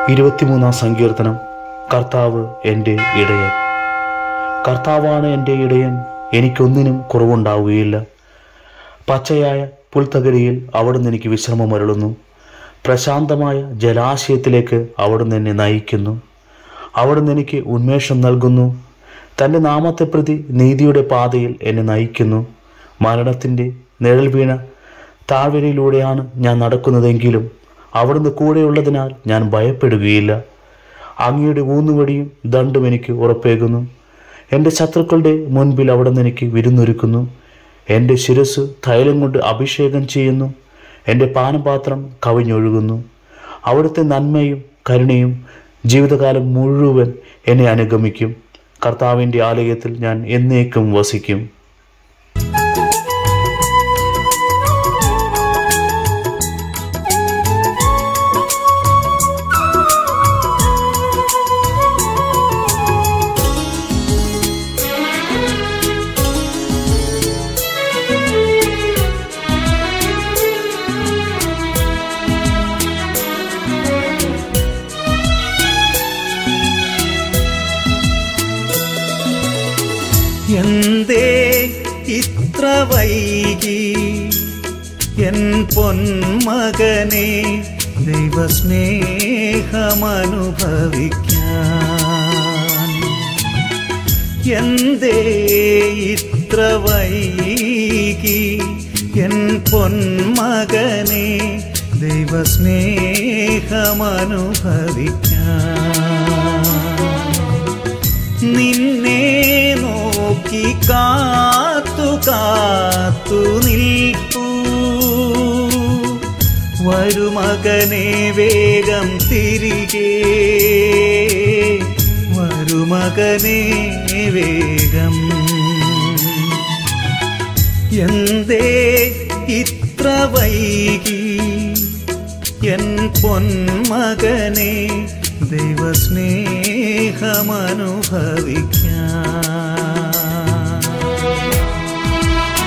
ഇരുപത്തിമൂന്നാം സങ്കീർത്തനം കർത്താവ് എൻ്റെ ഇടയൻ കർത്താവാണ് എൻ്റെ ഇടയൻ എനിക്കൊന്നിനും കുറവുണ്ടാവുകയില്ല പച്ചയായ പുൽത്തകരിയിൽ അവിടുന്ന് എനിക്ക് വിശ്രമം അരുളുന്നു പ്രശാന്തമായ ജലാശയത്തിലേക്ക് അവിടുന്ന് എന്നെ നയിക്കുന്നു അവിടുന്ന് എനിക്ക് ഉന്മേഷം നൽകുന്നു തൻ്റെ നാമത്തെ പ്രതി നീതിയുടെ പാതയിൽ എന്നെ നയിക്കുന്നു മരണത്തിൻ്റെ നിഴൽ വീണ താഴ്വരയിലൂടെയാണ് ഞാൻ നടക്കുന്നതെങ്കിലും അവിടുന്ന് കൂടെയുള്ളതിനാൽ ഞാൻ ഭയപ്പെടുകയില്ല അങ്ങയുടെ ഊന്നുവടിയും ദണ്ടും എനിക്ക് ഉറപ്പേകുന്നു എൻ്റെ ശത്രുക്കളുടെ മുൻപിൽ അവിടുന്ന് എനിക്ക് വിരുന്നൊരുക്കുന്നു എൻ്റെ ശിരസ് തൈലം കൊണ്ട് അഭിഷേകം ചെയ്യുന്നു എൻ്റെ പാനപാത്രം കവിഞ്ഞൊഴുകുന്നു അവിടുത്തെ നന്മയും കരുണയും ജീവിതകാലം മുഴുവൻ എന്നെ അനുഗമിക്കും കർത്താവിൻ്റെ ആലയത്തിൽ ഞാൻ എന്നേക്കും വസിക്കും എന്തേ ഇത്ര വൈകി എൻ പൊന്മകനെ ദൈവസ്നേഹമനുഭവിക്കാൻ എന്തേ ഇത്ര വൈകി എൻ പൊന്മകനെ ദൈവസ്നേഹമനുഭവിക്കാൻ നിന്നെ നോക്കി കാത്തു കാത്തു നിൽപ്പൂ വരുമകനെ വേഗം തിരികെ വരുമകനെ വേഗം എന്തേ ഇത്ര വൈകി എൻ പൊന്മകനെ ദൈവസ്നേഹമനുഭവിക്കാൻ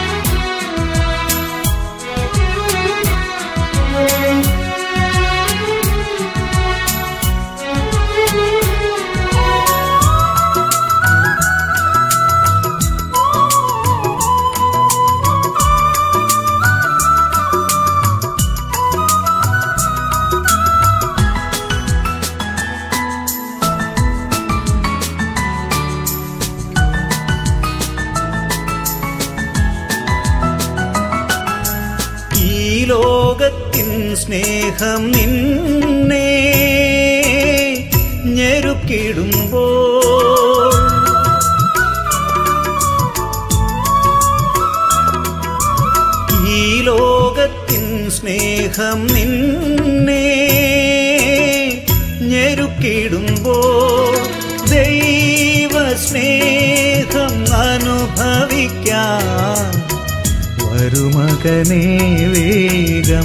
ഈ ലോകത്തിൻ സ്നേഹം നിന്നെ ഞെരുക്കിടുമ്പോൾ ഈ ലോകത്തിൻ സ്നേഹം നിന്നെ ഞെരുക്കിടുമ്പോൾ ദൈവ സ്നേഹം അനുഭവിക്കാൻ വരുമകനേ വേഗം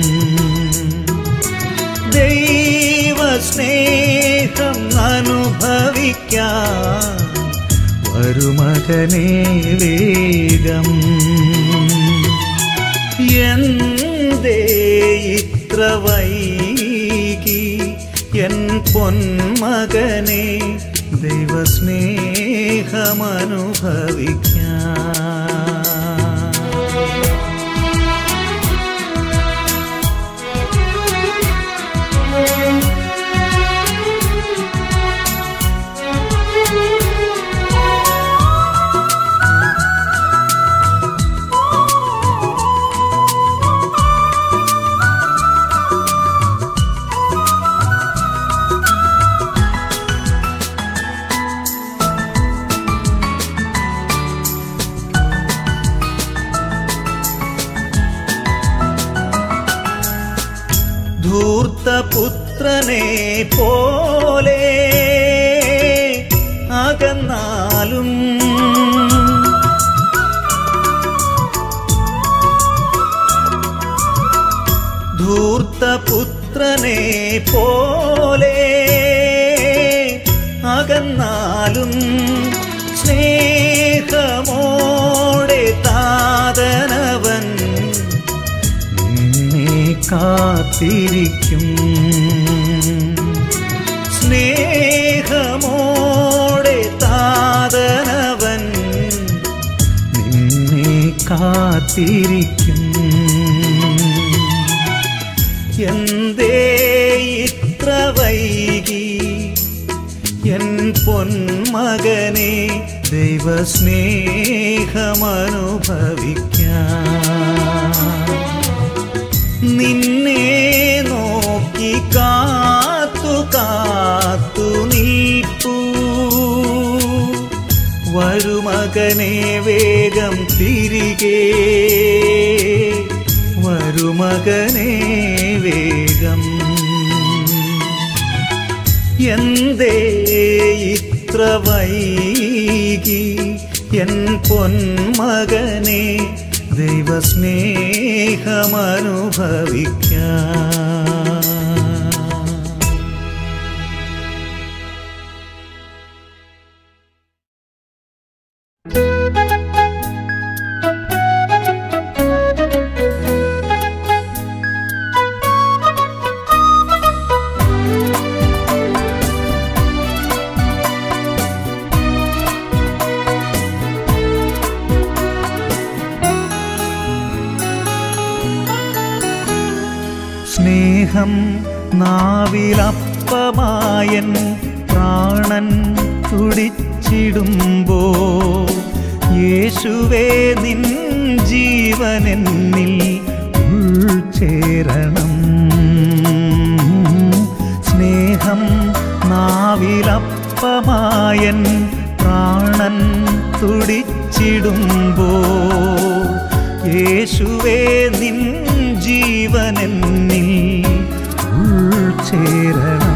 ദൈവ സ്നേഹം അനുഭവിക്കാൻ വരുമകനേ വേഗം എന്തേ ഇത്ര വൈകി എൻ പൊന്മകനെ ദൈവസ്നേഹമനുഭവിക്കാൻ ധൂർത്തപുത്രനെ പോലെ അകന്നാലും ധൂർത്തപുത്രനെ പോലെ അകന്നാലും സ്നേഹമോടെ താതനവൻ നിന്നെ കാത്തിരിക്കും കാത്തിരിക്കും എന്തേ ഇത്ര വൈകി എൻ പൊന്മകനെ ദൈവസ്നേഹമനുഭവിക്കാം നിന്നെ നോക്കി കാത്തു കാത്തു നിൽപ്പൂ വരുമകനെ വേഗം തിരികെ വരുമകനെ വേഗം എന്തേ ഇത്ര വൈകി എൻ പൊന്മകനെ ദൈവസ്നേഹമനുഭവിക്കാം സ്നേഹം നാവിലപ്പമായൻ പ്രാണൻ തുടിച്ചിടുമ്പോ യേശുവേ നിൻ ജീവനെന്നിൽ ഉൾച്ചേരണം സ്നേഹം നാവിലപ്പമായൻ പ്രാണൻ തുടിച്ചിടുമ്പോ യേശുവേ നിൻ ജീവനെന്നിൽ ഉൾച്ചേരണം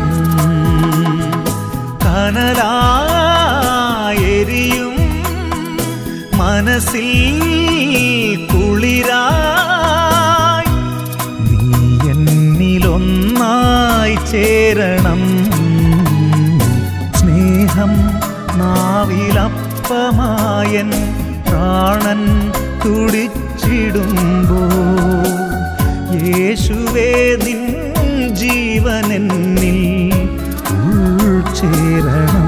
കനലായെരിയും മനസ്സിൽ കുളിരായി നീ എന്നിലൊന്നായി ചേരണം സ്നേഹം നാവിലപ്പമായൻ പ്രാണൻ തുടിച്ചിടുമ്പോ യേശുവേ നിൻ ജീവനെന്നിൽ ഉൾച്ചേരണം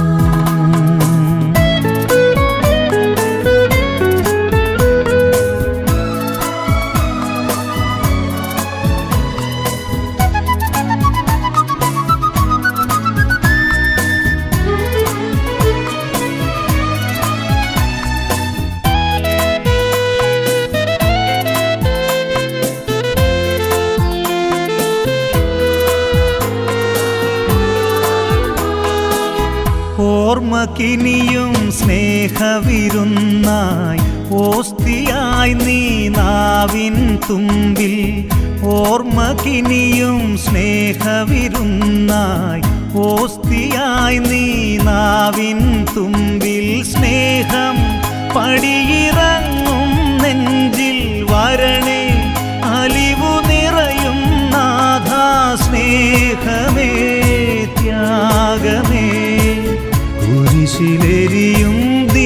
ഓർമ്മക്കിനിയും സ്നേഹവിരുന്നായി ഓസ്തിയായി നീ നാവിൻ തുമ്പിൽ ഓർമ്മക്കിനിയും സ്നേഹവിരുന്നായി ഓസ്തിയായി നീ നാവിൻ തുമ്പിൽ സ്നേഹം പടിയിറങ്ങും നെഞ്ചിൽ വരണേ അലിവു നിറയും നാഥാ സ്നേഹമേ ത്യാഗമേ കുരിശിലെരിയും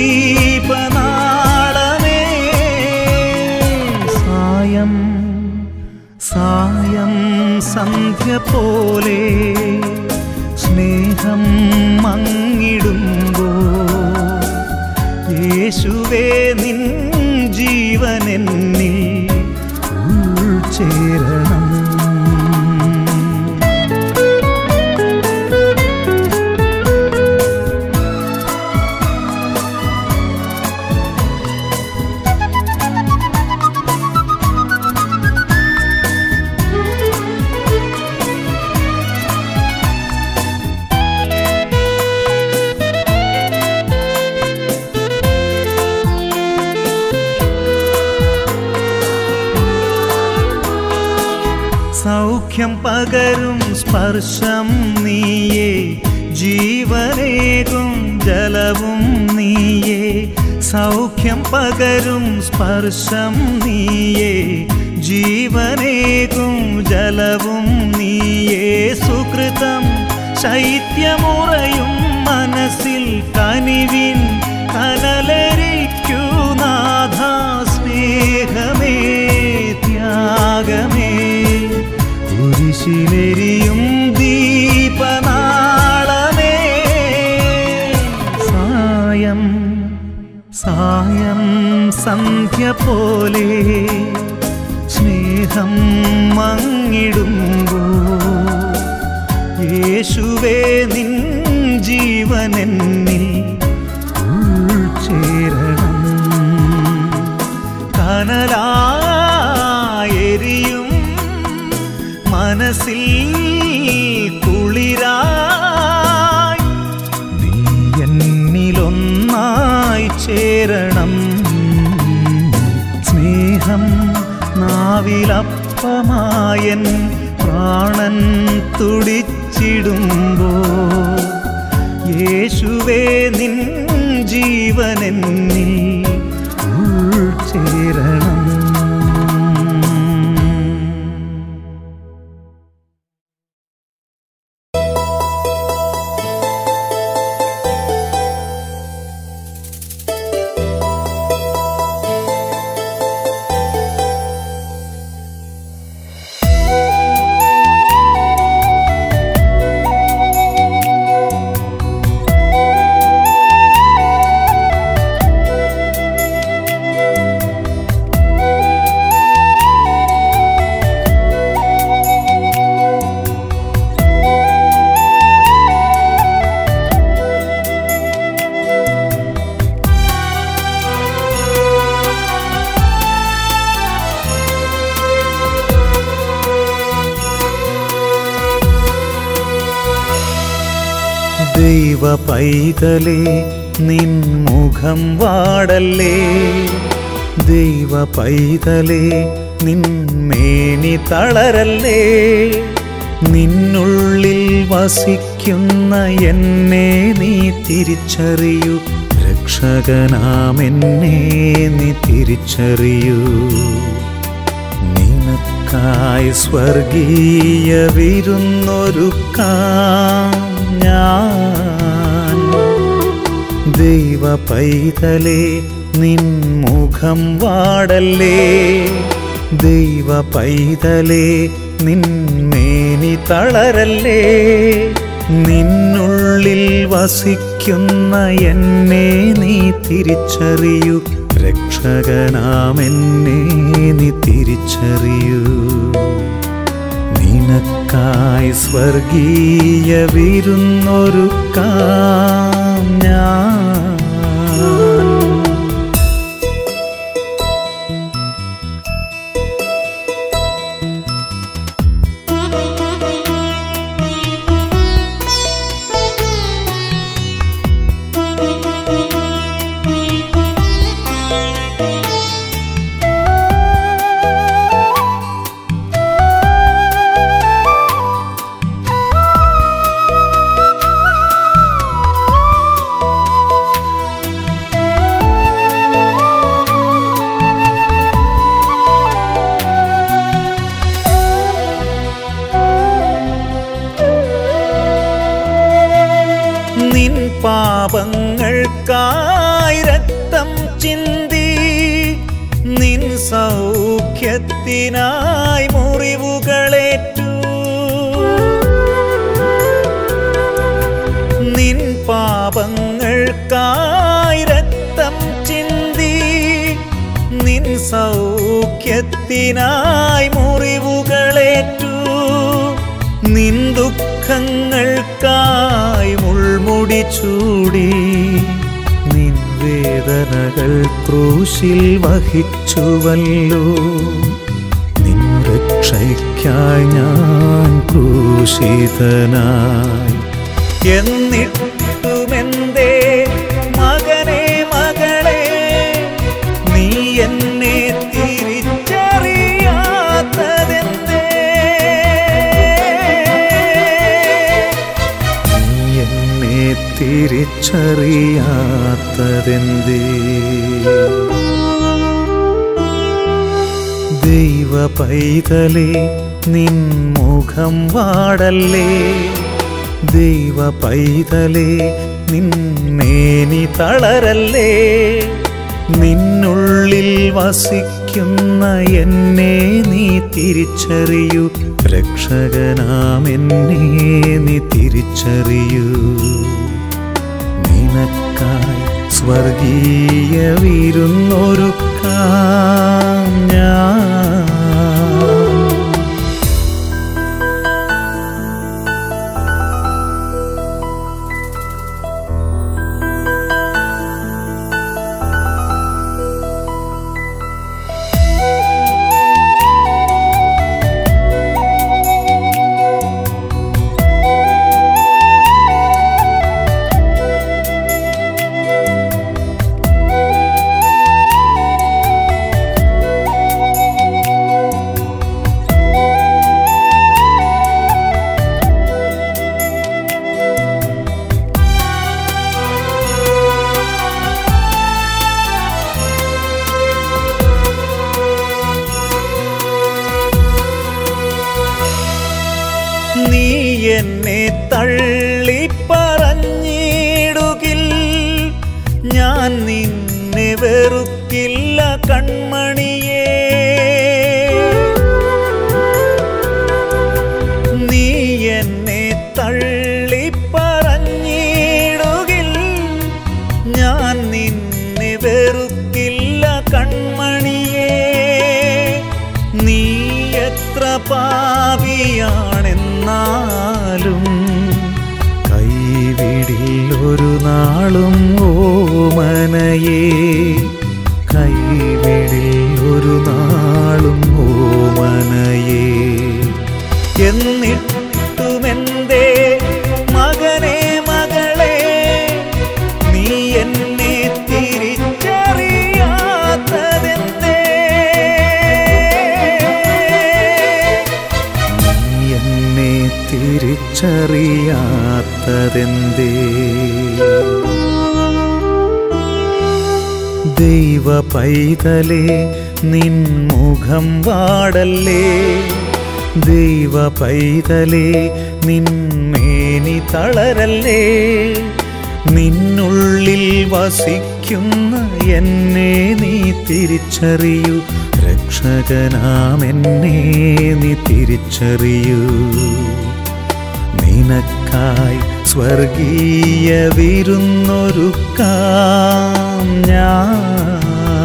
ദീപനാളമേ സായം സായം സന്ധ്യ പോലെ സ്നേഹം മങ്ങിടുമ്പോ യേശുവേ നിൻ ജീവനെന്നിൽ ഉൾച്ചേരണം സൗഖ്യം പകരും സ്പർശം നീയേ ജീവനേകും ജലവും നീയേ സൗഖ്യം പകരും സ്പർശം നീയേ ജീവനേകും ജലവും നീയേ സുകൃതം ശൈത്യമുറയും മനസ്സിൽ കനിവിൻ കനലരിക്കൂ നാഥ സ്നേഹമേ ത്യാഗമേ കുരിശിലെരിയും ദീപനാളമേ സായം സായം സന്ധ്യ പോലെ സ്നേഹം മങ്ങിടുമ്പോ യേശുവേ നിൻ ജീവനെന്നിൽ ഉൾച്ചേരണം കനലായെരിയും മനസ്സിൽ കുളിരായി നീ എന്നിലൊന്നായി ചേരണം സ്നേഹം നാവിലപ്പമായൻ പ്രാണൻ തുടിച്ചിടുമ്പോ യേശുവേ നിൻ ജീവനെന്നിൽ ഉൾച്ചേരണം ദൈവ പൈതലേ നിൻ മുഖം വാടല്ലേ ദൈവ പൈതലേ നിൻ മേനി തളരല്ലേ നിന്നുള്ളിൽ വസിക്കുന്ന എന്നെ നീ തിരിച്ചറിയൂ രക്ഷകനാമെന്നെ നീ തിരിച്ചറിയൂ നിനക്കായി സ്വർഗീയ വിരുന്നൊരുക്കാം ഞാൻ ദൈവ പൈതലേ നിൻ മുഖം വാടല്ലേ ദൈവ പൈതലേ നിൻ മേനി തളരല്ലേ നിന്നുള്ളിൽ വസിക്കുന്ന എന്നെ നീ തിരിച്ചറിയൂ രക്ഷകനാമെന്നെ നീ തിരിച്ചറിയൂ നിനക്കായി സ്വർഗീയ വിരുന്നൊരുക്കാം ഞാൻ നിൻ പാപങ്ങൾക്കായി രക്തം ചിന്തി നിൻ സൗഖ്യത്തിനായി മുറിവുകളേറ്റു നിൻ പാപങ്ങൾക്കായി രക്തം ചിന്തി നിൻ സൗഖ്യത്തിനായി മുറിവുകളേറ്റു നിൻ ദുഃഖങ്ങൾക്കായി മുൾമുടി ചൂടി നിൻ വേദനകൾ ക്രൂശിൽ വഹിച്ചുവല്ലോ നിൻ രക്ഷയ്ക്കായി ഞാൻ ക്രൂശിതനായി എന്നിട്ടുമെന്തേ മകനെ മകളെ നീ എന്നെ തിരിച്ചറിയാത്തതെന്തേ നീ എന്നെ തിരിച്ചറിയാത്തതെന്തേ ദൈവ പൈതലേ നിൻ മുഖം വാടല്ലേ ദൈവ പൈതലേ നിന്നേനി തളരല്ലേ നിന്നുള്ളിൽ വസിക്കുന്ന എന്നെ നീ തിരിച്ചറിയൂ രക്ഷകനാമെന്നെ നീ തിരിച്ചറിയൂ നിനക്കായി സ്വർഗീയ വിരുന്നൊരുക്കാം ഞാൻ നീ എന്നെ തള്ളി പറഞ്ഞിടുകിൽ ഞാൻ നിന്നെ വെറുക്കില്ല കൺമണിയേ നീ എന്നെ തള്ളി പറഞ്ഞിടുകിൽ ഞാൻ നിന്നെ വെറുക്കില്ല കൺമണിയേ നീ എത്ര പാപിയാണെന്നാലും കൈവിടിൽ ഒരു നാളും ഓമനയേ കൈവിടിൽ ഒരു നാളും ഓമനയേ എന്നിട്ടുമെന്തേ മകനെ മകളെ നീ എന്നെ തിരിച്ചറിയാത്തതെന്തേ നീ എന്നെ തിരിച്ചറിയാത്തതെന്തേ ദൈവ പൈതലേ നിൻ മുഖം വാടല്ലേ ദൈവ പൈതലേ നിന്മേനി തളരല്ലേ നിന്നുള്ളിൽ വസിക്കുന്ന എന്നെ നീ തിരിച്ചറിയൂ രക്ഷകനാം എന്നെ നീ തിരിച്ചറിയൂ നിനക്കായി സ്വർഗീയ വിരുന്നൊരുക്കാം ഞാൻ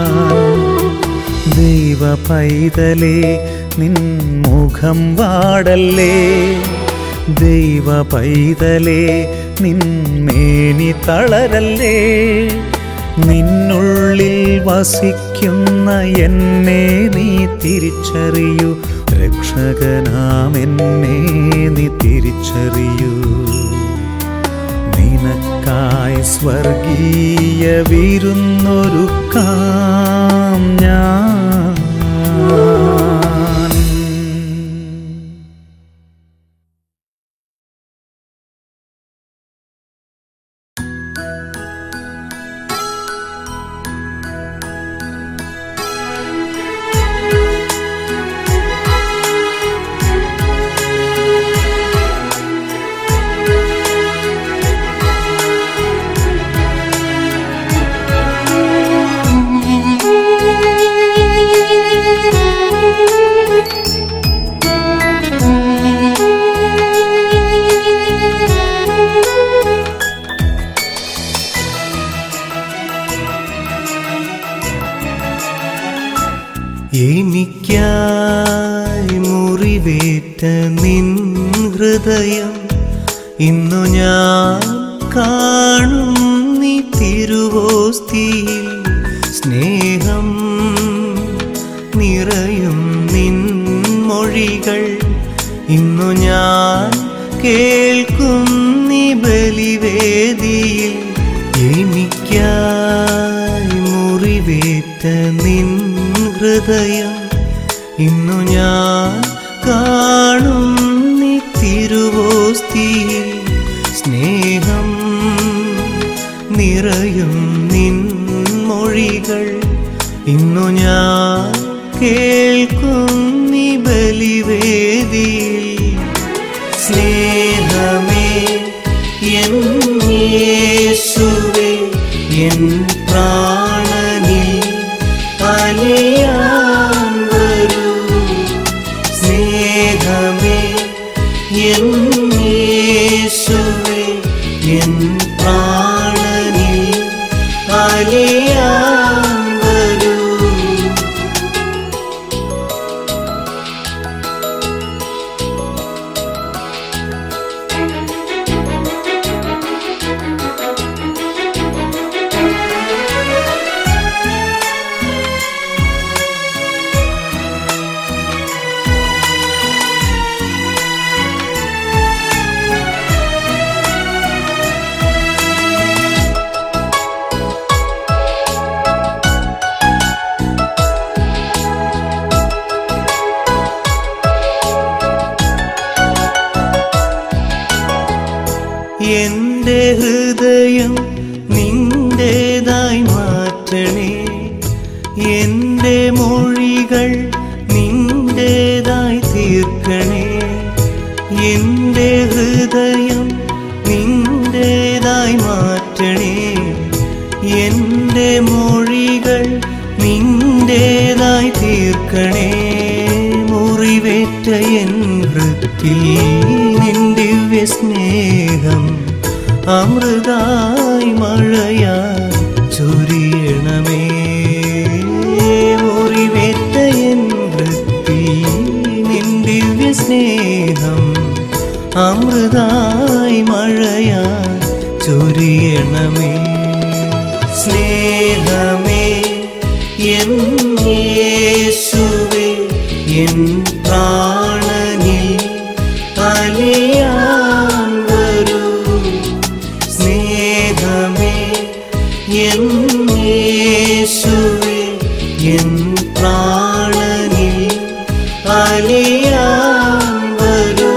ദൈവ പൈതലേ നിൻ മുഖം വാടല്ലേ ദൈവ പൈതലേ നിന്മേനി തളരല്ലേ നിന്നുള്ളിൽ വസിക്കുന്ന എന്നെ നീ തിരിച്ചറിയൂ രക്ഷകനാം എന്നെ നീ തിരിച്ചറിയൂ നിനക്കായി സ്വർഗീയ വിരുന്നൊരുക്കാം ഞാൻ എനിക്കായി മുറിവേറ്റ നിൻ ഹൃദയം ഇന്നു ഞാൻ കാണും നീ തിരുവോസ്തിയിൽ സ്നേഹം നിറയും നിൻ മൊഴികൾ ഇന്നു ഞാൻ കേൾക്കും നീ ബലിവേദിയിൽ എനിക്കായി മുറിവേറ്റ നിൻ ഹൃദയം ഇന്നു ഞാൻ കാണും നീ തിരുവോസ്തിയിൽ സ്നേഹം നിറയും നിൻ മൊഴികൾ ഇന്നു ഞാൻ കേൾക്കും നീ ബലിവേദിയിൽ സ്നേഹമേ എൻ യേശുവേ എൻ പ്രാണനിൽ അലിയാൻ വരൂ സ്നേഹമേ എൻ യേശുവേ എൻ പ്രാണനിൽ അലിയാൻ വരൂ എന്റെ ഹൃദയം നിന്റേതായി മാറ്റണേ എന്റെ മൊഴികൾ നിന്റേതായി തീർക്കണേ എന്റെ ഹൃദയം നിന്റേതായി മാറ്റണേ എന്റെ മൊഴികൾ നിന്റേതായി തീർക്കണേ മുറിവേറ്റ എൻ വൃത്തിൽ നിൻ ദിവ്യ സ്നേഹം അമൃതായി മഴയായി ചൊരിയണമേ മുറിവേറ്റ എൻ വൃത്തിൽ നിൻ ദിവ്യ സ്നേഹം അമൃതായി മഴയായി ചൊരിയണമേ സ്നേഹമേ എൻ യേശുവേ എൻ പ്രാണനിൽ അലിയാൻ വരൂ സ്നേഹമേ എൻ യേശുവേ എൻ പ്രാണനിൽ അലിയാൻ വരൂ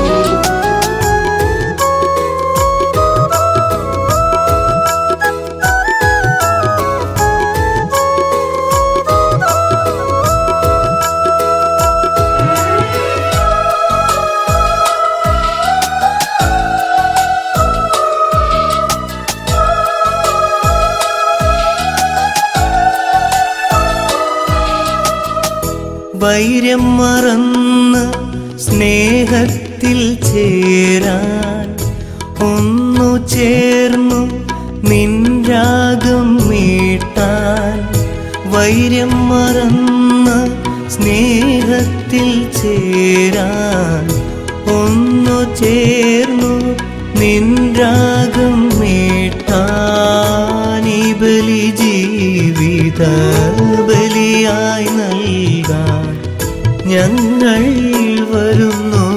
വൈര്യം മറന്ന് സ്നേഹത്തിൽ ചേരാൻ ഒന്നു ചേർന്നു നിൻരാഗം മീട്ടാൻ വൈര്യം മറന്ന് സ്നേഹത്തിൽ ചേരാൻ ഒന്നു ചേർന്നു നിൻരാഗം മീട്ടാൻ ഈ ബലി ജീവിത ബലിയായി നൽകാൻ ഞങ്ങൾ വരുന്നു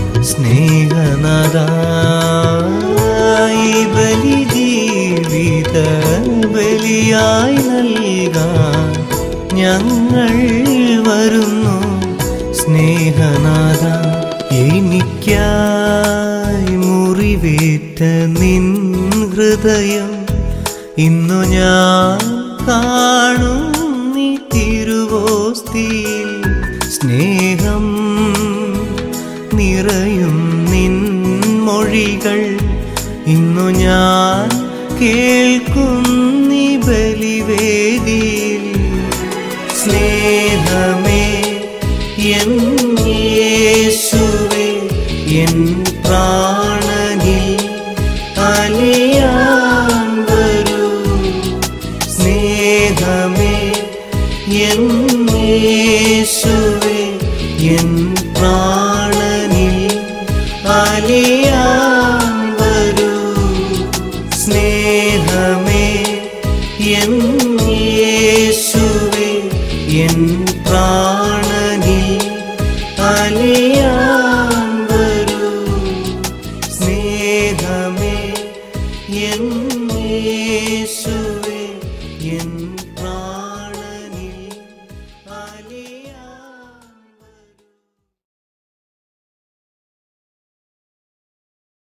സ്നേഹനാഥായി ബലി ജീവിത ബലിയായി നൽകാൻ ഞങ്ങൾ വരുന്നു സ്നേഹനാഥ എനിക്കായി മുറിവേറ്റ നിൻ ഹൃദയം ഇന്നു ഞാൻ കാണും നീ തിരുവോസ്തിയിൽ സ്നേഹം നിറയും നിൻ മൊഴികൾ ഇന്നു ഞാൻ കേൾക്കും നീ ബലിവേദിയിൽ സ്നേഹമേ എൻ യേശുവേ എൻ പ്രാണനിൽ അലിയാൻ വരൂ സ്നേഹമേ എൻ യേശുവേ എൻ പ്രാണനിൽ അലിയാൻ വരൂ സ്നേഹമേ എൻ യേശുവേ എൻ